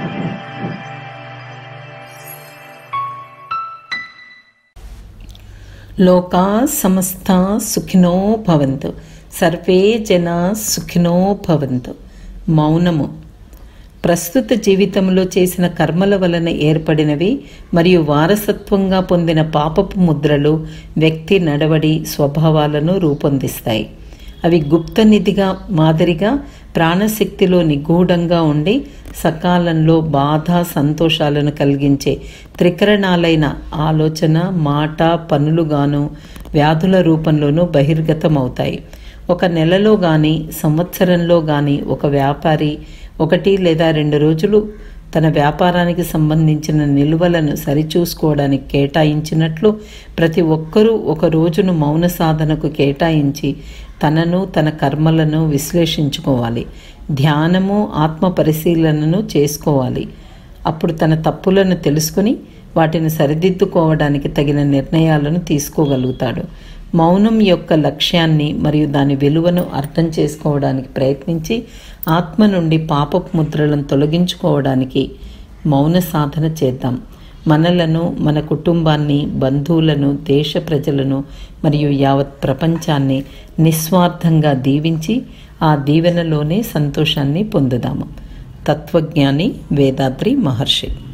లోకా సమస్త సుఖినో భవంతు సర్వే జన సుఖినో భవంతు మౌనము ప్రస్తుత జీవితంలో చేసిన కర్మల వలన ఏర్పడినవి మరియు వారసత్వంగా పొందిన పాపపు ముద్రలు వ్యక్తి నడవడి స్వభావాలను రూపొందిస్తాయి అవి గుప్త నిధిగా మాదిరిగా ప్రాణశక్తిలో నిగూఢంగా ఉండి సకాలంలో బాధ సంతోషాలను కలిగించే త్రికరణాలైన ఆలోచన మాట పనులుగాను వ్యాధుల రూపంలోనూ బహిర్గతమవుతాయి ఒక నెలలో కానీ సంవత్సరంలో కానీ ఒక వ్యాపారి ఒకటి లేదా రెండు రోజులు తన వ్యాపారానికి సంబంధించిన నిల్వలను సరిచూసుకోవడానికి కేటాయించినట్లు ప్రతి ఒక్కరూ ఒక రోజును మౌన సాధనకు కేటాయించి తనను తన కర్మలను విశ్లేషించుకోవాలి ధ్యానము ఆత్మ పరిశీలనను చేసుకోవాలి అప్పుడు తన తప్పులను తెలుసుకుని వాటిని సరిదిద్దుకోవడానికి తగిన నిర్ణయాలను తీసుకోగలుగుతాడు మౌనం యొక్క లక్ష్యాన్ని మరియు దాని విలువను అర్థం చేసుకోవడానికి ప్రయత్నించి ఆత్మ నుండి పాపపు ముద్రలను తొలగించుకోవడానికి మౌన సాధన చేద్దాం మనలను మన కుటుంబాన్ని బంధువులను దేశ ప్రజలను మరియు యావత్ ప్రపంచాన్ని నిస్వార్థంగా దీవించి ఆ దీవెనలోనే సంతోషాన్ని పొందుదాము తత్వజ్ఞాని వేదాద్రి మహర్షి